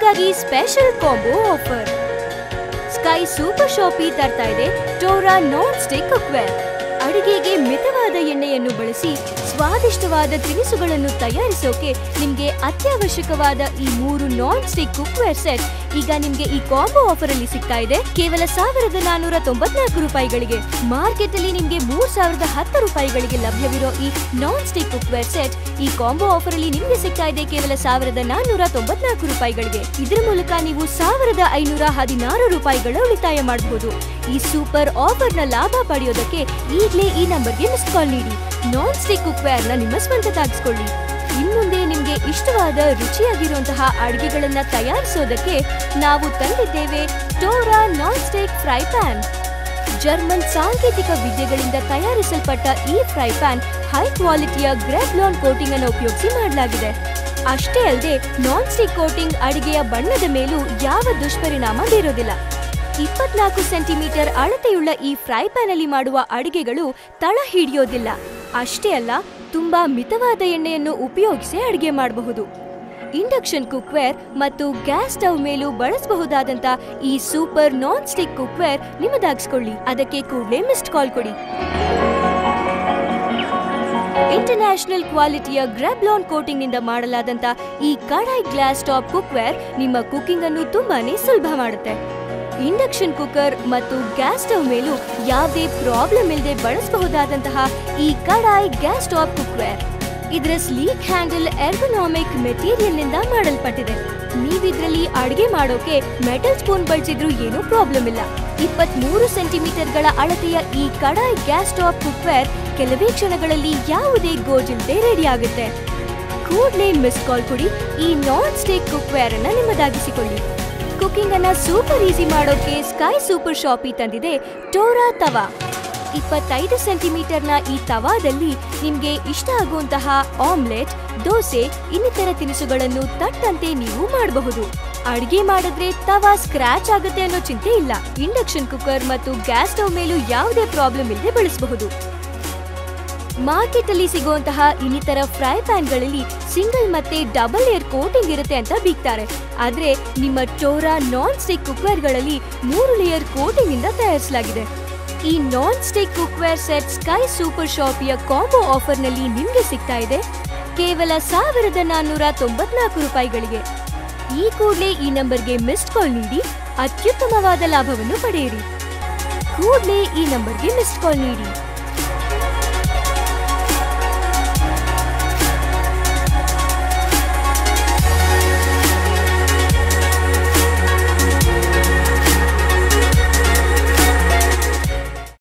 ನಿಮಗಾಗಿ special combo offer Sky Super Shoppy ತರ್ತಾ ಇದೆ ಟೋರಾ ನಾನ್ ಸ್ಟಿಕ್ ಕುಕ್ವೇರ್ ಅಡಿಗೆಗೆ ಮಿತವಾದ ಎಣ್ಣೆಯನ್ನು ಬಳಸಿ ಸ್ವಾದಿಷ್ಟವಾದ ತಿನಿಸುಗಳನ್ನು ತಯಾರಿಸೋಕೆ ನಿಮ್ಗೆ ಅತ್ಯವಶ್ಯಕವಾದ ಈ ಮೂರು ನಾನ್ ಸ್ಟಿಕ್ ಕುಕ್ವೇರ್ ಸೆಟ್ ಈಗ ನಿಮ್ಗೆ ಈ ಕಾಂಬೋ ಆಫರ್ ಅಲ್ಲಿ ಸಿಗ್ತಾ ಇದೆ ಕೇವಲ ಸಾವಿರದ ನಾನೂರ ತೊಂಬತ್ನಾಲ್ಕು ರೂಪಾಯಿಗಳಿಗೆ ಮಾರ್ಕೆಟ್ ಅಲ್ಲಿ ನಿಮ್ಗೆ ಮೂರ್ ಸಾವಿರದ ಹತ್ತು ರೂಪಾಯಿಗಳಿಗೆ ಲಭ್ಯವಿರೋ ಈ ನಾನ್ ಸ್ಟಿಕ್ ಕುಕ್ವೇರ್ ಸೆಟ್ ಈ ಕಾಂಬೋ ಆಫರ್ ಅಲ್ಲಿ ನಿಮ್ಗೆ ಸಿಗ್ತಾ ಇದೆ ಕೇವಲ ಸಾವಿರದ ನಾನೂರ ತೊಂಬತ್ನಾಲ್ಕು ರೂಪಾಯಿಗಳಿಗೆ ಇದರ ಮೂಲಕ ನೀವು ಸಾವಿರದ ಐನೂರ ಹದಿನಾರು ರೂಪಾಯಿಗಳ ಉಳಿತಾಯ ಮಾಡಬಹುದು ಈ ಸೂಪರ್ ಆಫರ್ ನ ಲಾಭ ಪಡೆಯೋದಕ್ಕೆ ಈಗಲೇ ಈ ನಂಬರ್ಗೆ ಮಿಸ್ ಕಾಲ್ ನೀಡಿ ನಾನ್ ಸ್ಟಿಕ್ ಕುಕ್ವೇರ್ ನ ನಿಮ್ಮ ಸ್ವಂತದಾಗಿಸ್ಕೊಳ್ಳಿ ಇನ್ಮುಂದೆ ನಿಮ್ಗೆ ಇಷ್ಟವಾದ ರುಚಿಯಾಗಿರುವಂತಹ ಅಡುಗೆಗಳನ್ನ ತಯಾರಿಸೋದಕ್ಕೆ ನಾವು ತಂದಿದ್ದೇವೆ Tora non stick fry pan German ಸಾಂಕೇತಿಕ ವಿದ್ಯೆಗಳಿಂದ ತಯಾರಿಸಲ್ಪಟ್ಟ ಈ ಫ್ರೈ ಪ್ಯಾನ್ ಹೈ ಕ್ವಾಲಿಟಿಯ ಗ್ರೆಬ್ಲಾನ್ ಕೋಟಿಂಗ್ ಅನ್ನು ಉಪಯೋಗಿಸಿ ಮಾಡಲಾಗಿದೆ ಅಷ್ಟೇ ಅಲ್ಲದೆ ನಾನ್ ಸ್ಟಿಕ್ ಕೋಟಿಂಗ್ ಅಡಿಗೆಯ ಬಣ್ಣದ ಮೇಲೂ ಯಾವ ದುಷ್ಪರಿಣಾಮ ಬೀರೋದಿಲ್ಲ ಇಪ್ಪತ್ನಾಲ್ಕು ಸೆಂಟಿಮೀಟರ್ ಅಳತೆಯುಳ್ಳ ಈ ಫ್ರೈ ಪ್ಯಾನ್ ಅಲ್ಲಿ ಮಾಡುವ ಅಡಿಗೆಗಳು ತಳ ಹಿಡಿಯೋದಿಲ್ಲ ಅಷ್ಟೇ ಅಲ್ಲ ತುಂಬಾ ಮಿತವಾದ ಎಣ್ಣೆಯನ್ನು ಉಪಯೋಗಿಸಿ ಅಡಿಗೆ ಮಾಡಬಹುದು ಇಂಡಕ್ಷನ್ ಕುಕ್ವೇರ್ ಮತ್ತು ಗ್ಯಾಸ್ ಸ್ಟವ್ ಮೇಲೂ ಬಳಸಬಹುದಾದಂತ ಈ ಸೂಪರ್ ನಾನ್ ಸ್ಟಿಕ್ ಕುಕ್ವೇರ್ ನಿಮ್ಮದಾಗಿಸ್ಕೊಳ್ಳಿ ಅದಕ್ಕೆ ಕೂಡಲೇ ಮಿಸ್ಡ್ ಕಾಲ್ ಕೊಡಿ ಇಂಟರ್ನ್ಯಾಷನಲ್ ಕ್ವಾಲಿಟಿಯ ಗ್ರಾಬ್ಲಾನ್ ಕೋಟಿಂಗ್ ನಿಂದ ಮಾಡಲಾದಂತ ಈ ಕಡಾಯಿ ಗ್ಲಾಸ್ ಟಾಪ್ ಕುಕ್ವೇರ್ ನಿಮ್ಮ ಕುಕಿಂಗ್ ಅನ್ನು ತುಂಬಾನೇ ಸುಲಭ ಮಾಡುತ್ತೆ ಇಂಡಕ್ಷನ್ ಕುಕ್ಕರ್ ಮತ್ತು ಗ್ಯಾಸ್ ಸ್ಟವ್ ಮೇಲೂ ಯಾವುದೇ ಪ್ರಾಬ್ಲಮ್ ಇಲ್ಲದೆ ಬಳಸಬಹುದಾದಂತಹ ಈ ಕಡಾಯಿ ಗ್ಯಾಸ್ ಟಾಪ್ ಕುಕ್ವೇರ್ ಇದರ ಸ್ಲೀಕ್ ಹ್ಯಾಂಡಲ್ ಎರ್ಗೊನಾಮಿಕ್ ಮೆಟೀರಿಯಲ್ ನಿಂದ ಮಾಡಲ್ಪಟ್ಟಿದೆ ನೀವಿದ್ರಲ್ಲಿ ಅಡಿಗೆ ಮಾಡೋಕೆ ಮೆಟಲ್ ಸ್ಪೂನ್ ಬಳಸಿದ್ರು ಏನೂ ಪ್ರಾಬ್ಲಮ್ ಇಲ್ಲ ಇಪ್ಪತ್ಮೂರು ಸೆಂಟಿಮೀಟರ್ಗಳ ಅಳತೆಯ ಈ ಕಡಾಯಿ ಗ್ಯಾಸ್ ಟಾಪ್ ಕುಕ್ವೇರ್ ಕೆಲವೇ ಕ್ಷಣಗಳಲ್ಲಿ ಯಾವುದೇ ಗೋಜಿಲ್ದೆ ರೆಡಿ ಆಗುತ್ತೆ ಕೂಡಲೇ ಮಿಸ್ ಕಾಲ್ ಕೊಡಿ ಈ ನಾನ್ ಸ್ಟಿಕ್ ಕುಕ್ವೇರ್ ಅನ್ನ ನಿಮ್ಮದಾಗಿಸಿಕೊಳ್ಳಿ ಕುಕಿಂಗ್ ಅನ್ನ ಸೂಪರ್ ಈಸಿ ಮಾಡೋಕೆ ಸ್ಕೈ ಸೂಪರ್ ಶಾಪಿ ತಂದಿದೆ ಟೋರಾ ತವಾ ಇಪ್ಪತ್ತೈದು ಸೆಂಟಿಮೀಟರ್ನ ಈ ತವಾದಲ್ಲಿ ನಿಮ್ಗೆ ಇಷ್ಟ ಆಗುವಂತಹ ಆಮ್ಲೆಟ್ ದೋಸೆ ಇನ್ನಿತರ ತಿನಿಸುಗಳನ್ನು ತಟ್ಟಂತೆ ನೀವು ಮಾಡಬಹುದು ಅಡಿಗೆ ಮಾಡಿದ್ರೆ ತವಾ ಸ್ಕ್ರಾಚ್ ಆಗುತ್ತೆ ಅನ್ನೋ ಚಿಂತೆ ಇಲ್ಲ ಇಂಡಕ್ಷನ್ ಕುಕ್ಕರ್ ಮತ್ತು ಗ್ಯಾಸ್ ಸ್ಟವ್ ಮೇಲೂ ಯಾವುದೇ ಪ್ರಾಬ್ಲಮ್ ಇಲ್ಲದೆ ಬಳಸಬಹುದು ಮಾರ್ಕೆಟ್ ಅಲ್ಲಿ ಸಿಗುವಂತಹ ಇನ್ನಿತರ ಫ್ರೈ ಪ್ಯಾನ್ಗಳಲ್ಲಿ ಸಿಂಗಲ್ ಮತ್ತೆ ಡಬಲ್ ಏರ್ ಕೋಟಿಂಗ್ ಇರುತ್ತೆ ಅಂತ ಬೀಗ್ತಾರೆ ಆದ್ರೆ ನಿಮ್ಮ ಟೋರಾ ನಾನ್ ಸ್ಟಿಕ್ ಕುಕ್ವೇರ್ಗಳಲ್ಲಿ ಮೂರು ಲೇಯರ್ ಕೋಟಿಂಗ್ ಇಂದ ತಯಾರಿಸಲಾಗಿದೆ ಈ non stick cookware set Sky Super ಶಾಪಿಯ ಕಾಂಬೋ ಆಫರ್ ನಲ್ಲಿ ನಿಮ್ಗೆ ಸಿಗ್ತಾ ಇದೆ ಕೇವಲ ಸಾವಿರದ ನಾನ್ನೂರ ತೊಂಬತ್ನಾಲ್ಕು ರೂಪಾಯಿಗಳಿಗೆ ಈ ಕೂಡಲೇ ಈ ನಂಬರ್ಗೆ ಮಿಸ್ಡ್ ಕಾಲ್ ನೀಡಿ ಅತ್ಯುತ್ತಮವಾದ ಲಾಭವನ್ನು ಪಡೆಯಿರಿ ಕೂಡಲೇ ಈ ನಂಬರ್ಗೆ ಮಿಸ್ಡ್ ಕಾಲ್ ನೀಡಿ